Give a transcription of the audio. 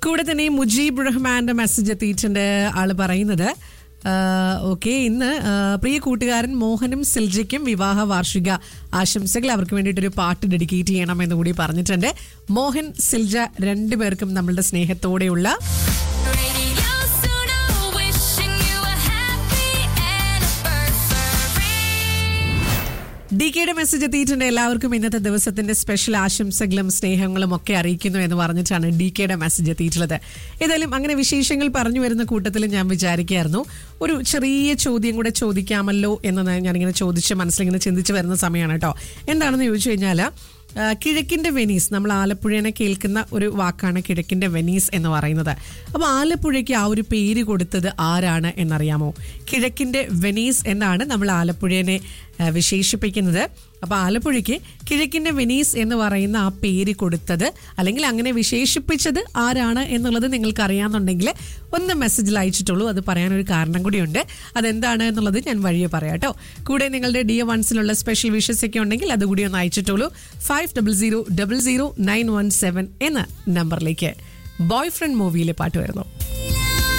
കൂടെ തന്നെ മുജീബ് റഹ്മാന്റെ മെസ്സേജ് എത്തിയിട്ടുണ്ട് ആള് പറയുന്നത് ഓക്കെ ഇന്ന് ആ, പ്രിയ കൂട്ടുകാരൻ മോഹനും സിൽജയ്ക്കും വിവാഹ വാർഷിക ആശംസകൾ അവർക്ക് വേണ്ടിയിട്ടൊരു പാട്ട് ഡെഡിക്കേറ്റ് ചെയ്യണം എന്ന് കൂടി പറഞ്ഞിട്ടുണ്ട് മോഹൻ സിൽജ രണ്ടുപേർക്കും നമ്മളുടെ സ്നേഹത്തോടെയുള്ള Radio Suno, wishing you a happy anniversary. D കെയുടെ മെസ്സേജ് എത്തിയിട്ടുണ്ട് എല്ലാവർക്കും ഇന്നത്തെ ദിവസത്തിന്റെ സ്പെഷ്യൽ ആശംസകളും സ്നേഹങ്ങളും ഒക്കെ അറിയിക്കുന്നു എന്ന് പറഞ്ഞിട്ടാണ് ഡി കെയുടെ മെസ്സേജ് എത്തിയിട്ടുള്ളത് ഏതായാലും അങ്ങനെ വിശേഷങ്ങൾ പറഞ്ഞു വരുന്ന കൂട്ടത്തിൽ ഞാൻ വിചാരിക്കുകയായിരുന്നു ഒരു ചെറിയ ചോദ്യം കൂടെ ചോദിക്കാമല്ലോ എന്ന് ഞാനിങ്ങനെ ചോദിച്ച് മനസ്സിലിങ്ങനെ ചിന്തിച്ച് വരുന്ന സമയമാണ് കേട്ടോ എന്താണെന്ന് ചോദിച്ചു കഴിഞ്ഞാൽ ആ, കിഴക്കിന്റെ വെനീസ് നമ്മൾ ആലപ്പുഴനെ കേൾക്കുന്ന ഒരു വാക്കാണ് കിഴക്കിന്റെ വെനീസ് എന്ന് പറയുന്നത് അപ്പോൾ ആലപ്പുഴയ്ക്ക് ആ ഒരു പേര് കൊടുത്തത് ആരാണ് എന്നറിയാമോ കിഴക്കിന്റെ വെനീസ് എന്നാണ് നമ്മൾ ആലപ്പുഴനെ ആ, വിശേഷിപ്പിക്കുന്നത് അപ്പോൾ ആലപ്പുഴയ്ക്ക് കിഴക്കിന്റെ വെനീസ് എന്ന് പറയുന്ന ആ പേര് കൊടുത്തത് അല്ലെങ്കിൽ അങ്ങനെ വിശേഷിപ്പിച്ചത് ആരാണ് എന്നുള്ളത് നിങ്ങൾക്ക് അറിയാമെന്നുണ്ടെങ്കിൽ ഒന്ന് മെസ്സേജിൽ അയച്ചിട്ടുള്ളൂ അത് പറയാനൊരു കാരണം കൂടിയുണ്ട് അതെന്താണ് എന്നുള്ളത് ഞാൻ വഴിയെ പറയാം കേട്ടോ കൂടെ നിങ്ങളുടെ ഡി വൺസിലുള്ള സ്പെഷ്യൽ വിഷസ് ഒക്കെ ഉണ്ടെങ്കിൽ അതുകൂടി ഒന്ന് അയച്ചിട്ടുള്ളൂ five double zero double zero nine one seven എന്ന നമ്പറിലേക്ക് ബോയ് ഫ്രണ്ട് മൂവിയിലെ പാട്ട് വരുന്നു